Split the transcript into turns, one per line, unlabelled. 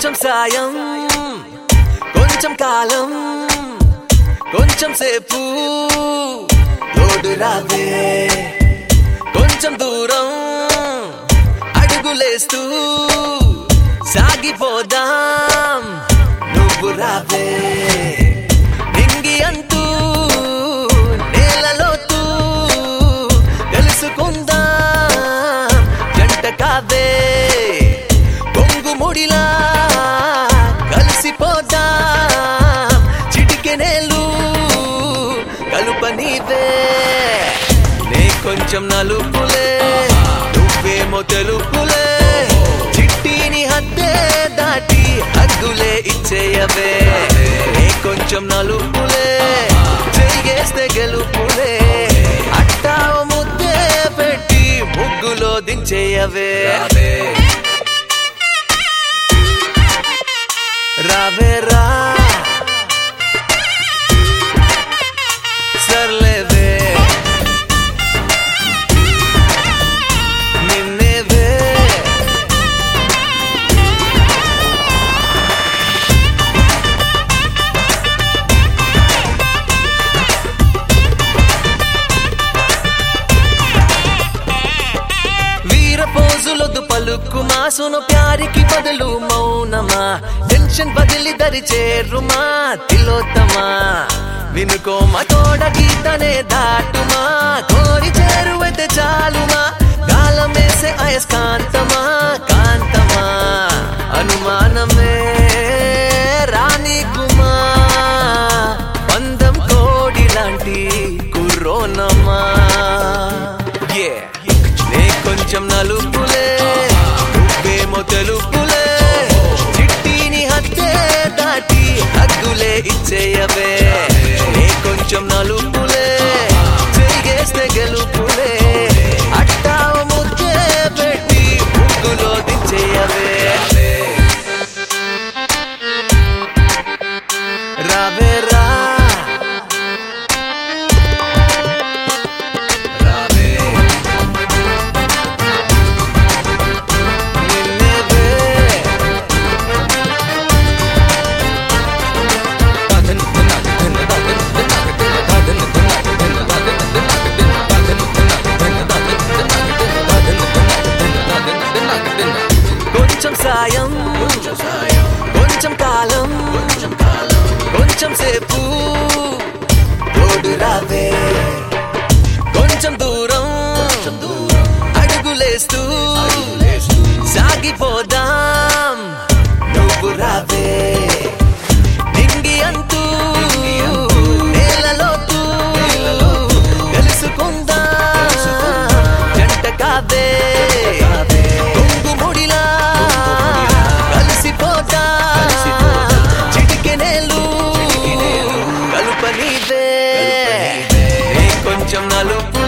కొంచెం సాయం కొంచెం కాలం కొంచెం సేపు తోడు రావే కొంచెం దూరం అడుగులేస్తూ సాగిపోదాం నువ్వు రావే నింగి అంటూ నేలలోతూ తెలుసుకుందాం జంట కావే కొంగు ముడిలా కలిసిపోదాం చిటికెనేలు కలుప నీవే నే కొంచెం నలుపులే నువ్వేమో తెలుపులే చిట్టిని హద్దే దాటి హద్దులే ఇచ్చేయవే నే కొంచెం నలుపులే చెయ్యేస్తే గెలుపులే అట్టా ఓ ముద్దే పెట్టి ముగ్గులో దించేయవే రావే రా సర్లేవే నిన్నేవే వీర పోజులొద్దు పలుకుమా సును ప్యారికి బదులు మౌనమా టెన్షన్ బదిలి దరి చేరుమా తిలోత్తమా వినుకోమ తోడ గీతనే దాటుమా కోరి చేరువైతే చాలుమా కాలమేసే అయస్కాంతమా కాంతమా అనుమానమే రాణి కుమా పందం కోడి లాంటి కుర్రోనమా Yeah. నే కొంచెం నలుపులే నువ్వేమో తెలుపులే చిట్టిని హద్దే దాటి హద్దులే ఇచ్చేయవే నే కొంచెం నలుపులే చెయ్యేస్తే గెలుపులే అట్టా ఓ ముద్దే పెట్టి ముగ్గులో దించేయవే రావే రా రావే నిన్నేవే కొంచెం సాయం కొంచెం సాయం కొంచెం కాలం కొంచెం కాలం కొంచెం సేపు తోడు రావే కొంచెం దూరం కొంచెం దూరం అడుగులేస్తూ సాగిపోదాం నువ్వు రావే నింగి అంటూ నేలలోతూ తెలుసుకుందాం జంట కావే కొంగు ముడిలా కలిసిపోతా చిటికెనేలు కలుప నీవే నే కొంచెం నలుపు